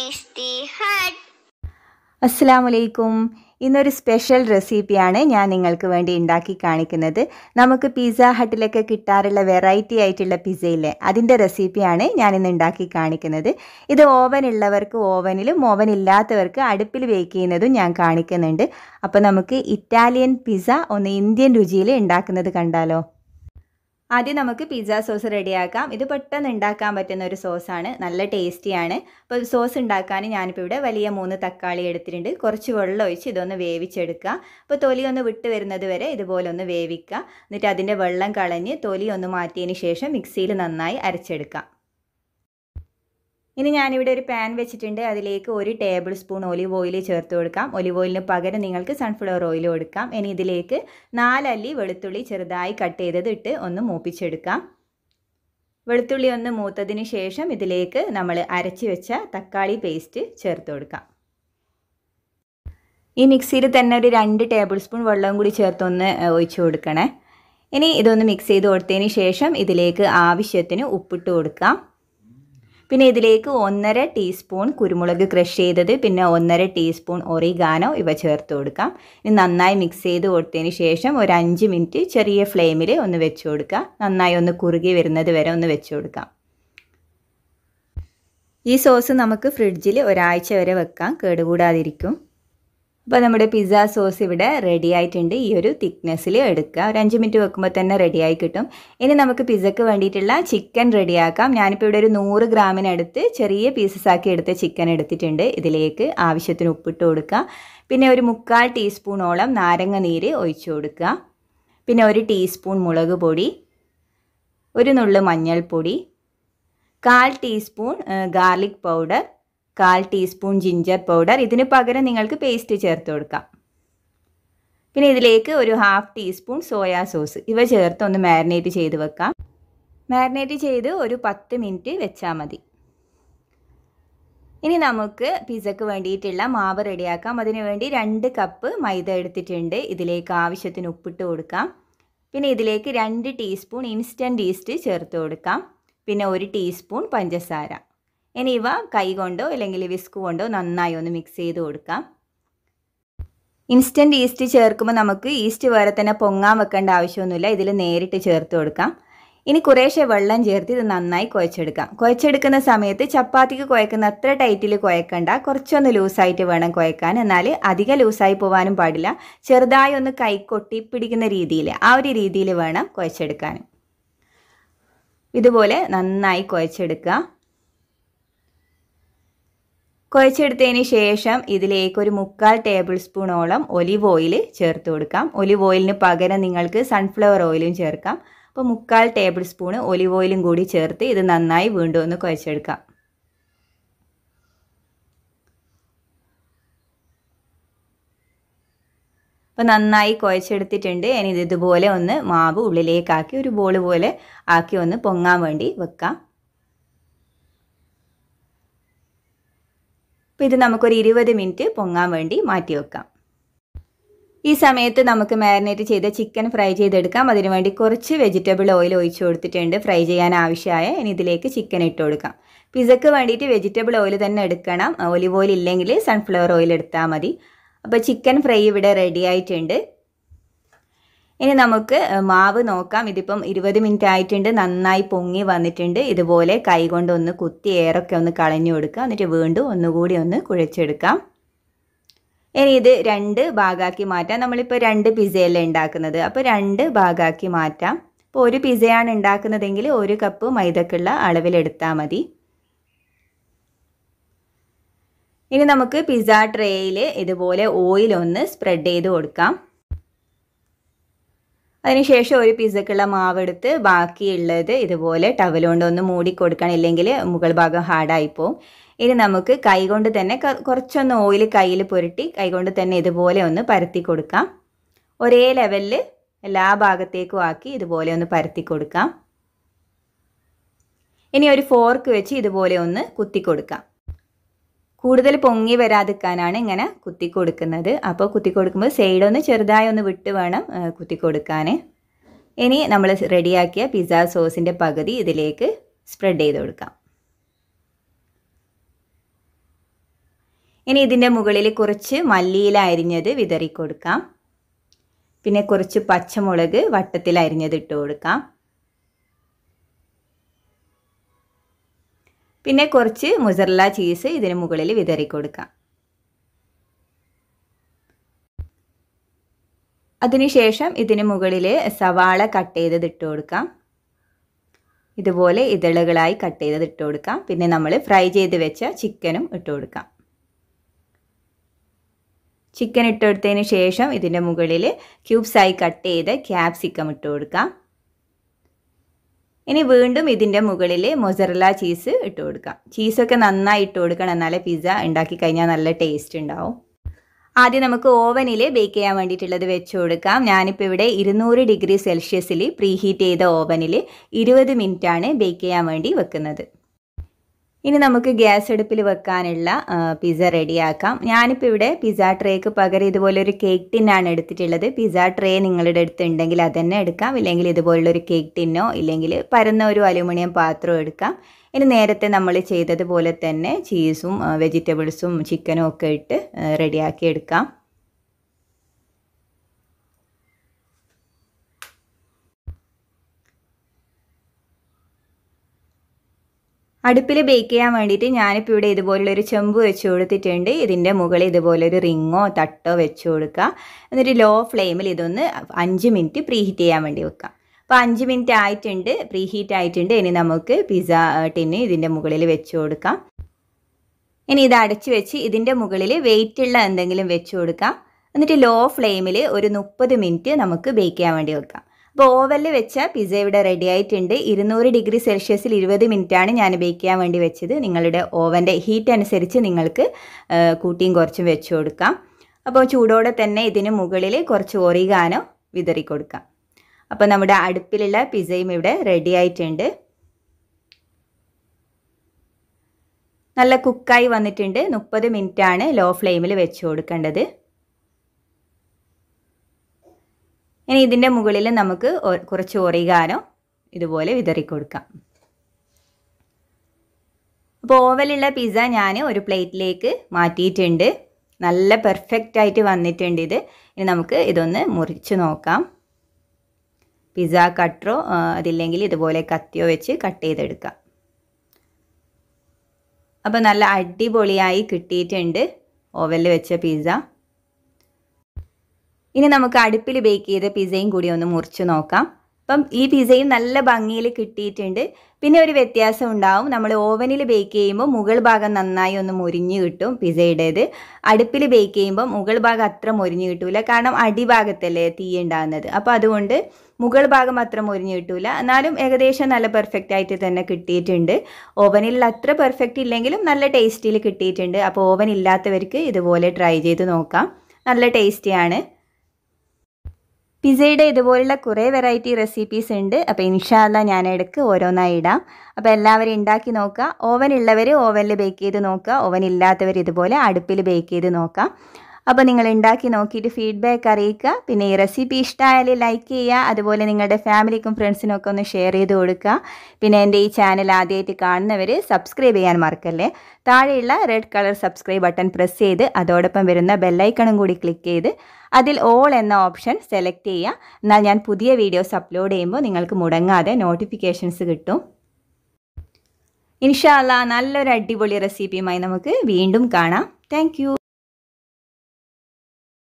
tasty hut. അസ്സാമലൈക്കും ഇന്നൊരു special റെസിപ്പിയാണ് ഞാൻ നിങ്ങൾക്ക് വേണ്ടി ഉണ്ടാക്കി കാണിക്കുന്നത് നമുക്ക് പിസ്സ ഹട്ടിലൊക്കെ കിട്ടാറുള്ള വെറൈറ്റി ആയിട്ടുള്ള പിസ്സയില്ലേ അതിൻ്റെ റെസിപ്പിയാണ് ഞാൻ ഇന്ന് ഉണ്ടാക്കി കാണിക്കുന്നത് ഇത് ഓവൻ ഉള്ളവർക്ക് ഓവനിലും ഓവൻ ഇല്ലാത്തവർക്ക് അടുപ്പിൽ ബേക്ക് ചെയ്യുന്നതും ഞാൻ കാണിക്കുന്നുണ്ട് അപ്പോൾ നമുക്ക് ഇറ്റാലിയൻ പിസ്സ ഒന്ന് ഇന്ത്യൻ രുചിയിൽ ഉണ്ടാക്കുന്നത് കണ്ടാലോ ആദ്യം നമുക്ക് പിസ്സ സോസ് റെഡിയാക്കാം ഇത് പെട്ടെന്ന് ഉണ്ടാക്കാൻ പറ്റുന്ന ഒരു സോസാണ് നല്ല ടേസ്റ്റിയാണ് അപ്പോൾ സോസ് ഉണ്ടാക്കാൻ ഞാനിപ്പോൾ ഇവിടെ വലിയ മൂന്ന് തക്കാളി എടുത്തിട്ടുണ്ട് കുറച്ച് വെള്ളം ഒഴിച്ച് ഇതൊന്ന് വേവിച്ചെടുക്കുക അപ്പോൾ തൊലി ഒന്ന് വിട്ട് വരുന്നത് വരെ ഇതുപോലെ ഒന്ന് വേവിക്കുക എന്നിട്ട് അതിൻ്റെ വെള്ളം കളഞ്ഞ് തൊലി ഒന്ന് മാറ്റിയതിന് ശേഷം മിക്സിയിൽ നന്നായി അരച്ചെടുക്കാം ഇനി ഞാനിവിടെ ഒരു പാൻ വെച്ചിട്ടുണ്ട് അതിലേക്ക് ഒരു ടേബിൾ സ്പൂൺ ഒലിവ് ഓയിൽ ചേർത്ത് കൊടുക്കാം ഒലിവ് ഓയിലിന് പകരം നിങ്ങൾക്ക് സൺഫ്ലവർ ഓയിൽ കൊടുക്കാം ഇനി ഇതിലേക്ക് നാലല്ലി വെളുത്തുള്ളി ചെറുതായി കട്ട് ചെയ്തത് ഇട്ട് ഒന്ന് മൂപ്പിച്ചെടുക്കാം വെളുത്തുള്ളി ഒന്ന് മൂത്തതിന് ശേഷം ഇതിലേക്ക് നമ്മൾ അരച്ച് വെച്ച തക്കാളി പേസ്റ്റ് ചേർത്ത് കൊടുക്കാം ഈ മിക്സിയിൽ തന്നെ ഒരു രണ്ട് ടേബിൾ സ്പൂൺ വെള്ളവും കൂടി ചേർത്തൊന്ന് ഒഴിച്ചു കൊടുക്കണേ ഇനി ഇതൊന്ന് മിക്സ് ചെയ്ത് കൊടുത്തതിന് ശേഷം ഇതിലേക്ക് ആവശ്യത്തിന് ഉപ്പിട്ട് കൊടുക്കാം പിന്നെ ഇതിലേക്ക് ഒന്നര ടീസ്പൂൺ കുരുമുളക് ക്രഷ് ചെയ്തത് പിന്നെ ഒന്നര ടീസ്പൂൺ ഒറിഗാനോ ഇവ ചേർത്ത് കൊടുക്കാം ഇനി നന്നായി മിക്സ് ചെയ്ത് കൊടുത്തതിന് ശേഷം ഒരു അഞ്ച് മിനിറ്റ് ചെറിയ ഫ്ലെയിമിൽ ഒന്ന് വെച്ച് കൊടുക്കുക നന്നായി ഒന്ന് കുറുകി വരുന്നത് വരെ ഒന്ന് വെച്ച് കൊടുക്കാം ഈ സോസ് നമുക്ക് ഫ്രിഡ്ജിൽ ഒരാഴ്ച വരെ വെക്കാം കേടുകൂടാതിരിക്കും അപ്പോൾ നമ്മുടെ പിസ്സ സോസ് ഇവിടെ റെഡി ആയിട്ടുണ്ട് ഈ ഒരു തിക്നെസ്സിൽ എടുക്കുക ഒരു അഞ്ച് മിനിറ്റ് വെക്കുമ്പോൾ തന്നെ റെഡിയായി കിട്ടും ഇനി നമുക്ക് പിസ്സക്ക് വേണ്ടിയിട്ടുള്ള ചിക്കൻ റെഡിയാക്കാം ഞാനിപ്പോൾ ഇവിടെ ഒരു നൂറ് ഗ്രാമിനടുത്ത് ചെറിയ പീസസ് ആക്കി എടുത്ത ചിക്കൻ എടുത്തിട്ടുണ്ട് ഇതിലേക്ക് ആവശ്യത്തിന് ഉപ്പിട്ട് കൊടുക്കുക പിന്നെ ഒരു മുക്കാൽ ടീസ്പൂണോളം നാരങ്ങ നീര് ഒഴിച്ചു കൊടുക്കുക പിന്നെ ഒരു ടീസ്പൂൺ മുളക് പൊടി ഒരു നുള്ളു മഞ്ഞൾപ്പൊടി കാൽ ടീസ്പൂൺ ഗാർലിക് പൗഡർ കാൽ ടീസ്പൂൺ ജിഞ്ചർ പൗഡർ ഇതിന് പകരം നിങ്ങൾക്ക് പേസ്റ്റ് ചേർത്ത് കൊടുക്കാം പിന്നെ ഇതിലേക്ക് ഒരു ഹാഫ് ടീസ്പൂൺ സോയാ സോസ് ഇവ ചേർത്ത് ഒന്ന് മാരിനേറ്റ് ചെയ്ത് വെക്കാം മാരിനേറ്റ് ചെയ്ത് ഒരു പത്ത് മിനിറ്റ് വെച്ചാൽ മതി ഇനി നമുക്ക് പിസ്സക്ക് വേണ്ടിയിട്ടുള്ള മാവ് റെഡിയാക്കാം അതിന് വേണ്ടി രണ്ട് കപ്പ് മൈദ എടുത്തിട്ടുണ്ട് ഇതിലേക്ക് ആവശ്യത്തിന് ഉപ്പിട്ട് കൊടുക്കാം പിന്നെ ഇതിലേക്ക് രണ്ട് ടീസ്പൂൺ ഇൻസ്റ്റൻറ്റ് ഈസ്റ്റ് ചേർത്ത് കൊടുക്കാം പിന്നെ ഒരു ടീസ്പൂൺ പഞ്ചസാര ഇനി ഇവ കൈ കൊണ്ടോ അല്ലെങ്കിൽ വിസ്ക് കൊണ്ടോ നന്നായി ഒന്ന് മിക്സ് ചെയ്ത് കൊടുക്കാം ഇൻസ്റ്റൻറ്റ് ഈസ്റ്റ് ചേർക്കുമ്പോൾ നമുക്ക് ഈസ്റ്റ് വേറെ തന്നെ പൊങ്ങാൻ വെക്കേണ്ട ആവശ്യമൊന്നുമില്ല ഇതിൽ നേരിട്ട് ചേർത്ത് കൊടുക്കാം ഇനി കുറേശ്ശെ വെള്ളം ചേർത്ത് ഇത് നന്നായി കുഴച്ചെടുക്കാം കുഴച്ചെടുക്കുന്ന സമയത്ത് ചപ്പാത്തിക്ക് കുഴക്കുന്ന അത്ര ടൈറ്റിൽ കുഴക്കണ്ട കുറച്ചൊന്ന് ലൂസായിട്ട് വേണം കുഴക്കാൻ എന്നാൽ അധികം ലൂസായി പോകാനും പാടില്ല ചെറുതായി ഒന്ന് കൈ കൊട്ടി പിടിക്കുന്ന രീതിയിൽ ആ ഒരു രീതിയിൽ വേണം കുഴച്ചെടുക്കാൻ ഇതുപോലെ നന്നായി കുഴച്ചെടുക്കുക കുഴച്ചെടുത്തതിന് ശേഷം ഇതിലേക്ക് ഒരു മുക്കാൽ ടേബിൾ സ്പൂണോളം ഒലിവ് ഓയിൽ ചേർത്ത് കൊടുക്കാം ഒലിവ് ഓയിലിന് പകരം നിങ്ങൾക്ക് സൺഫ്ലവർ ഓയിലും ചേർക്കാം അപ്പോൾ മുക്കാൽ ടേബിൾ സ്പൂണ് ഒലിവ് ഓയിലും കൂടി ചേർത്ത് ഇത് നന്നായി വീണ്ടും ഒന്ന് കുഴച്ചെടുക്കാം അപ്പോൾ നന്നായി കുഴച്ചെടുത്തിട്ടുണ്ട് ഇനി ഇത് ഇതുപോലെ ഒന്ന് മാവ് ഉള്ളിലേക്കാക്കി ഒരു ബോൾ പോലെ ആക്കി ഒന്ന് പൊങ്ങാൻ വേണ്ടി വെക്കാം അപ്പോൾ ഇത് നമുക്കൊരു ഇരുപത് മിനിറ്റ് പൊങ്ങാൻ വേണ്ടി മാറ്റി വെക്കാം ഈ സമയത്ത് നമുക്ക് മാരിനേറ്റ് ചെയ്ത ചിക്കൻ ഫ്രൈ ചെയ്തെടുക്കാം അതിനുവേണ്ടി കുറച്ച് വെജിറ്റബിൾ ഓയിൽ ഒഴിച്ചു കൊടുത്തിട്ടുണ്ട് ഫ്രൈ ചെയ്യാൻ ആവശ്യമായ ഇനി ഇതിലേക്ക് ചിക്കൻ ഇട്ട് കൊടുക്കാം പിസക്ക് വേണ്ടിയിട്ട് വെജിറ്റബിൾ ഓയിൽ തന്നെ എടുക്കണം ഒലിവ് ഓയിൽ ഇല്ലെങ്കിൽ സൺഫ്ലവർ ഓയിൽ എടുത്താൽ മതി അപ്പോൾ ചിക്കൻ ഫ്രൈ ഇവിടെ റെഡി ആയിട്ടുണ്ട് ഇനി നമുക്ക് മാവ് നോക്കാം ഇതിപ്പം ഇരുപത് മിനിറ്റ് ആയിട്ടുണ്ട് നന്നായി പൊങ്ങി വന്നിട്ടുണ്ട് ഇതുപോലെ കൈ കൊണ്ട് ഒന്ന് കുത്തി എയറൊക്കെ ഒന്ന് കളഞ്ഞു കൊടുക്കുക എന്നിട്ട് വീണ്ടും ഒന്നുകൂടി ഒന്ന് കുഴച്ചെടുക്കാം ഇനി ഇത് രണ്ട് ഭാഗമാക്കി മാറ്റാം നമ്മളിപ്പോൾ രണ്ട് പിസ്സയല്ലേ ഉണ്ടാക്കുന്നത് അപ്പോൾ രണ്ട് ഭാഗമാക്കി മാറ്റാം ഇപ്പോൾ ഒരു പിസ്സയാണ് ഉണ്ടാക്കുന്നതെങ്കിൽ ഒരു കപ്പ് മൈദക്കുള്ള അളവിലെടുത്താൽ മതി ഇനി നമുക്ക് പിസ്സ ട്രേയിൽ ഇതുപോലെ ഓയിൽ ഒന്ന് സ്പ്രെഡ് ചെയ്ത് കൊടുക്കാം അതിനുശേഷം ഒരു പിസ്സക്കുള്ള മാവെടുത്ത് ബാക്കിയുള്ളത് ഇതുപോലെ ടവൽ കൊണ്ട് ഒന്ന് മൂടി കൊടുക്കണം ഇല്ലെങ്കിൽ മുകൾ ഭാഗം ഹാർഡായി പോവും ഇനി നമുക്ക് കൈകൊണ്ട് തന്നെ കുറച്ചൊന്ന് ഓയിൽ കയ്യിൽ പുരട്ടി കൈകൊണ്ട് തന്നെ ഇതുപോലെ ഒന്ന് പരത്തി കൊടുക്കാം ഒരേ ലെവലിൽ എല്ലാ ഭാഗത്തേക്കും ആക്കി ഇതുപോലെ ഒന്ന് പരത്തി കൊടുക്കാം ഇനി ഒരു ഫോർക്ക് വെച്ച് ഇതുപോലെ ഒന്ന് കുത്തി കൊടുക്കാം കൂടുതൽ പൊങ്ങി വരാതിരിക്കാനാണ് ഇങ്ങനെ കുത്തി കൊടുക്കുന്നത് അപ്പോൾ കുത്തി കൊടുക്കുമ്പോൾ സൈഡ് ഒന്ന് ചെറുതായി ഒന്ന് വിട്ട് വേണം കുത്തി കൊടുക്കാൻ ഇനി നമ്മൾ റെഡിയാക്കിയ പിസ്സ സോസിൻ്റെ പകുതി ഇതിലേക്ക് സ്പ്രെഡ് ചെയ്ത് കൊടുക്കാം ഇനി ഇതിൻ്റെ മുകളിൽ കുറച്ച് മല്ലിയില അരിഞ്ഞത് വിതറി കൊടുക്കാം പിന്നെ കുറച്ച് പച്ചമുളക് വട്ടത്തിൽ അരിഞ്ഞത് ഇട്ട് കൊടുക്കാം പിന്നെ കുറച്ച് മുസറല ചീസ് ഇതിന് മുകളിൽ വിതറി കൊടുക്കാം അതിനുശേഷം ഇതിന് മുകളിൽ സവാള കട്ട് ചെയ്തത് ഇട്ട് കൊടുക്കാം ഇതുപോലെ ഇതളുകളായി കട്ട് ചെയ്തത് ഇട്ട് കൊടുക്കാം പിന്നെ നമ്മൾ ഫ്രൈ ചെയ്ത് വെച്ച ചിക്കനും ഇട്ട് കൊടുക്കാം ചിക്കൻ ഇട്ടെടുത്തതിന് ശേഷം ഇതിൻ്റെ മുകളിൽ ക്യൂബ്സായി കട്ട് ചെയ്ത് ക്യാപ്സിക്കം ഇട്ട് കൊടുക്കാം ഇനി വീണ്ടും ഇതിൻ്റെ മുകളിൽ മൊസറല ചീസ് ഇട്ട് കൊടുക്കാം ചീസൊക്കെ നന്നായി ഇട്ട് കൊടുക്കണം എന്നാലേ പിസ്സ ഉണ്ടാക്കി കഴിഞ്ഞാൽ നല്ല ടേസ്റ്റ് ഉണ്ടാവും ആദ്യം നമുക്ക് ഓവനിൽ ബേക്ക് ചെയ്യാൻ വേണ്ടിയിട്ടുള്ളത് വെച്ച് കൊടുക്കാം ഞാനിപ്പോൾ ഇവിടെ ഇരുന്നൂറ് ഡിഗ്രി സെൽഷ്യസിൽ പ്രീ ഹീറ്റ് ചെയ്ത ഓവനിൽ ഇരുപത് ആണ് ബേക്ക് ചെയ്യാൻ വേണ്ടി വെക്കുന്നത് ഇനി നമുക്ക് ഗ്യാസ് അടുപ്പിൽ വെക്കാനുള്ള പിസ്സ റെഡിയാക്കാം ഞാനിപ്പോൾ ഇവിടെ പിസ്സ ട്രേക്ക് പകരം ഇതുപോലെ ഒരു കേക്ക് ടിന്നാണ് എടുത്തിട്ടുള്ളത് പിസ്സ ട്രേ നിങ്ങളുടെ അടുത്ത് ഉണ്ടെങ്കിൽ അത് തന്നെ എടുക്കാം ഇല്ലെങ്കിൽ ഇതുപോലുള്ളൊരു കേക്ക് ടിന്നോ ഇല്ലെങ്കിൽ പരന്ന ഒരു അലുമിനിയം പാത്രമോ എടുക്കാം ഇനി നേരത്തെ നമ്മൾ ചെയ്തതുപോലെ തന്നെ ചീസും വെജിറ്റബിൾസും ചിക്കനും ഒക്കെ ഇട്ട് റെഡിയാക്കി എടുക്കാം അടുപ്പിൽ ബേക്ക് ചെയ്യാൻ വേണ്ടിയിട്ട് ഞാനിപ്പോൾ ഇവിടെ ഇതുപോലുള്ളൊരു ചെമ്പ് വെച്ച് കൊടുത്തിട്ടുണ്ട് ഇതിൻ്റെ മുകളിൽ ഇതുപോലൊരു റിങ്ങോ തട്ടോ വെച്ച് കൊടുക്കുക എന്നിട്ട് ലോ ഫ്ലെയിമിൽ ഇതൊന്ന് അഞ്ച് മിനിറ്റ് പ്രീ ഹീറ്റ് ചെയ്യാൻ വേണ്ടി വെക്കാം അപ്പോൾ അഞ്ച് മിനിറ്റ് ആയിട്ടുണ്ട് പ്രീ ഹീറ്റ് ആയിട്ടുണ്ട് ഇനി നമുക്ക് പിസ്സ ടിന്ന് ഇതിൻ്റെ മുകളിൽ വെച്ച് കൊടുക്കാം ഇനി ഇത് അടച്ച് വെച്ച് ഇതിൻ്റെ മുകളിൽ വെയിറ്റുള്ള എന്തെങ്കിലും വെച്ച് കൊടുക്കാം എന്നിട്ട് ലോ ഫ്ലെയിമിൽ ഒരു മുപ്പത് മിനിറ്റ് നമുക്ക് ബേക്ക് ചെയ്യാൻ വേണ്ടി വെക്കാം അപ്പോൾ ഓവനിൽ വെച്ച പിസ്സ ഇവിടെ റെഡി ആയിട്ടുണ്ട് ഇരുന്നൂറ് ഡിഗ്രി സെൽഷ്യസിൽ ഇരുപത് ആണ് ഞാൻ ബേക്ക് ചെയ്യാൻ വേണ്ടി വെച്ചത് നിങ്ങളുടെ ഓവൻ്റെ ഹീറ്റ് അനുസരിച്ച് നിങ്ങൾക്ക് കൂട്ടിയും കുറച്ചും വെച്ച് കൊടുക്കാം അപ്പോൾ ചൂടോടെ തന്നെ ഇതിന് മുകളിൽ കുറച്ച് ഒറിഗാനോ വിതറി കൊടുക്കാം അപ്പോൾ നമ്മുടെ അടുപ്പിലുള്ള പിസ്സയും ഇവിടെ റെഡി ആയിട്ടുണ്ട് നല്ല കുക്കായി വന്നിട്ടുണ്ട് മുപ്പത് ആണ് ലോ ഫ്ലെയിമിൽ വെച്ച് കൊടുക്കേണ്ടത് ഇനി ഇതിൻ്റെ മുകളിൽ നമുക്ക് കുറച്ച് ഒറിഗാനോ ഇതുപോലെ വിതറി കൊടുക്കാം അപ്പോൾ ഓവലുള്ള പിസ്സ ഞാൻ ഒരു പ്ലേറ്റിലേക്ക് മാറ്റിയിട്ടുണ്ട് നല്ല പെർഫെക്റ്റ് ആയിട്ട് വന്നിട്ടുണ്ട് ഇത് ഇനി നമുക്ക് ഇതൊന്ന് മുറിച്ച് നോക്കാം പിസ്സ കട്ടറോ അതില്ലെങ്കിൽ ഇതുപോലെ കത്തിയോ വെച്ച് കട്ട് ചെയ്തെടുക്കാം അപ്പോൾ നല്ല അടിപൊളിയായി കിട്ടിയിട്ടുണ്ട് ഓവനിൽ വെച്ച പിസ്സ ഇനി നമുക്ക് അടുപ്പിൽ ബേക്ക് ചെയ്ത പിസ്സയും കൂടി ഒന്ന് മുറിച്ച് നോക്കാം അപ്പം ഈ പിസ്സയും നല്ല ഭംഗിയിൽ കിട്ടിയിട്ടുണ്ട് പിന്നെ ഒരു വ്യത്യാസം ഉണ്ടാവും നമ്മൾ ഓവനിൽ ബേക്ക് ചെയ്യുമ്പോൾ മുകൾ ഭാഗം നന്നായി ഒന്ന് മുരിഞ്ഞ് കിട്ടും പിസ്സയുടേത് അടുപ്പിൽ ബേക്ക് ചെയ്യുമ്പോൾ മുകൾ ഭാഗം അത്ര മുരിഞ്ഞ് കിട്ടൂല കാരണം അടിഭാഗത്തല്ലേ തീ ഉണ്ടാകുന്നത് അപ്പോൾ അതുകൊണ്ട് മുകൾ ഭാഗം അത്ര മുരിഞ്ഞ് കിട്ടൂല എന്നാലും ഏകദേശം നല്ല പെർഫെക്റ്റ് ആയിട്ട് തന്നെ കിട്ടിയിട്ടുണ്ട് ഓവനിൽ അത്ര പെർഫെക്റ്റ് ഇല്ലെങ്കിലും നല്ല ടേസ്റ്റിൽ കിട്ടിയിട്ടുണ്ട് അപ്പോൾ ഓവൻ ഇല്ലാത്തവർക്ക് ഇതുപോലെ ട്രൈ ചെയ്ത് നോക്കാം നല്ല ടേസ്റ്റിയാണ് പിസയുടെ ഇതുപോലുള്ള കുറേ വെറൈറ്റി റെസിപ്പീസ് ഉണ്ട് അപ്പോൾ ഇൻഷാല്ല ഞാൻ ഇടയ്ക്ക് ഓരോന്നായി ഇടാം അപ്പോൾ എല്ലാവരും ഉണ്ടാക്കി നോക്കുക ഓവൻ ഉള്ളവർ ഓവനിൽ ബേക്ക് ചെയ്ത് നോക്കുക ഓവൻ ഇല്ലാത്തവർ ഇതുപോലെ അടുപ്പിൽ ബേക്ക് ചെയ്ത് നോക്കാം അപ്പോൾ നിങ്ങൾ ഉണ്ടാക്കി നോക്കിയിട്ട് ഫീഡ്ബാക്ക് അറിയിക്കുക പിന്നെ ഈ റെസിപ്പി ഇഷ്ടമായാൽ ലൈക്ക് ചെയ്യുക അതുപോലെ നിങ്ങളുടെ ഫാമിലിക്കും ഫ്രണ്ട്സിനും ഒക്കെ ഒന്ന് ഷെയർ ചെയ്ത് കൊടുക്കുക പിന്നെ എൻ്റെ ഈ ചാനൽ ആദ്യമായിട്ട് കാണുന്നവർ സബ്സ്ക്രൈബ് ചെയ്യാൻ മറക്കല്ലേ താഴെയുള്ള red colour subscribe button press ചെയ്ത് അതോടൊപ്പം വരുന്ന ബെല്ലൈക്കണും കൂടി ക്ലിക്ക് ചെയ്ത് അതിൽ ഓൾ എന്ന ഓപ്ഷൻ സെലക്ട് ചെയ്യുക എന്നാൽ ഞാൻ പുതിയ വീഡിയോസ് അപ്ലോഡ് ചെയ്യുമ്പോൾ നിങ്ങൾക്ക് മുടങ്ങാതെ നോട്ടിഫിക്കേഷൻസ് കിട്ടും ഇൻഷാല്ല നല്ലൊരു അടിപൊളി റെസിപ്പിയുമായി നമുക്ക് വീണ്ടും കാണാം താങ്ക്